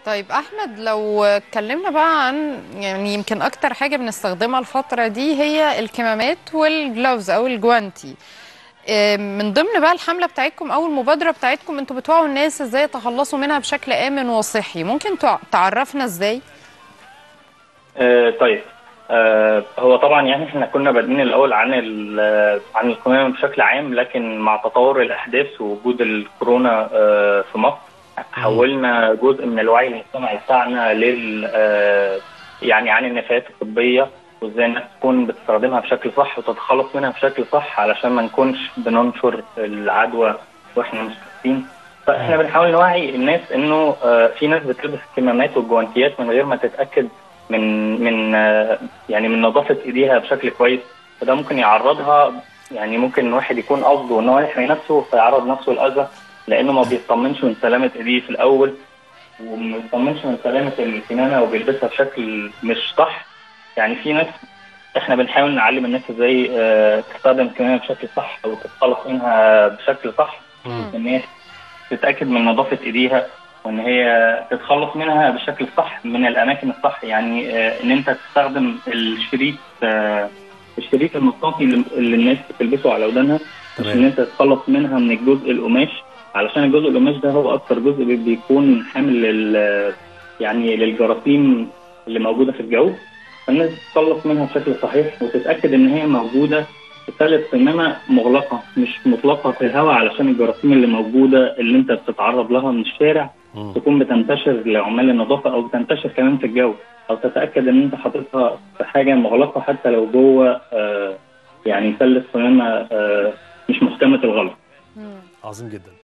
طيب احمد لو اتكلمنا بقى عن يعني يمكن اكتر حاجه بنستخدمها الفتره دي هي الكمامات والجلوفز او الجوانتي إيه، من ضمن بقى الحمله بتاعتكم او المبادره بتاعتكم انتوا بتوعوا الناس ازاي يتخلصوا منها بشكل امن وصحي ممكن تع- تعرفنا ازاي آه، طيب آه، هو طبعا يعني احنا كنا بادئين الاول عن ال- عن القمامه بشكل عام لكن مع تطور الاحداث ووجود الكورونا آه، في مصر حولنا جزء من الوعي المجتمعي بتاعنا لل آه، يعني عن النفايات الطبيه وازاي الناس تكون بتستخدمها بشكل صح وتتخلص منها بشكل صح علشان ما نكونش بننشر العدوى واحنا مش كافيين فاحنا بنحاول نوعي الناس انه آه، في ناس بتلبس الكمامات والجوانتيات من غير ما تتاكد من من آه، يعني من نظافه ايديها بشكل كويس فده ممكن يعرضها يعني ممكن واحد يكون قصده ان هو يحمي نفسه فيعرض نفسه لاذى لانه ما بيطمنش من سلامه ايديه في الاول وما بيطمنش من سلامه الكمامه وبيلبسها بشكل مش صح يعني في ناس احنا بنحاول نعلم الناس ازاي آه، تستخدم الكمامه بشكل صح او تتخلص منها بشكل صح ان هي تتاكد من نظافه ايديها وان هي تتخلص منها بشكل صح من الاماكن الصح يعني آه، ان انت تستخدم الشريط آه، الشريط المطاطي اللي اللي الناس بتلبسه على ودانها مش تمام. ان انت تتخلص منها من الجزء القماش علشان الجزء القماش ده هو اكتر جزء بي- بيكون حامل لل يعني للجراثيم اللي موجوده في الجو فالناس تتخلص منها بشكل صحيح وتتاكد ان هي موجوده في ثالث قمامه مغلقه مش مطلقه في الهواء علشان الجراثيم اللي موجوده اللي انت بتتعرض لها من الشارع مم. تكون بتنتشر لعمال النظافه او بتنتشر كمان في الجو او تتاكد ان انت حاططها في حاجه مغلقه حتى لو جوه آه يعني ثلث قمامه آه مش محكمه الغلق مم. عظيم جدا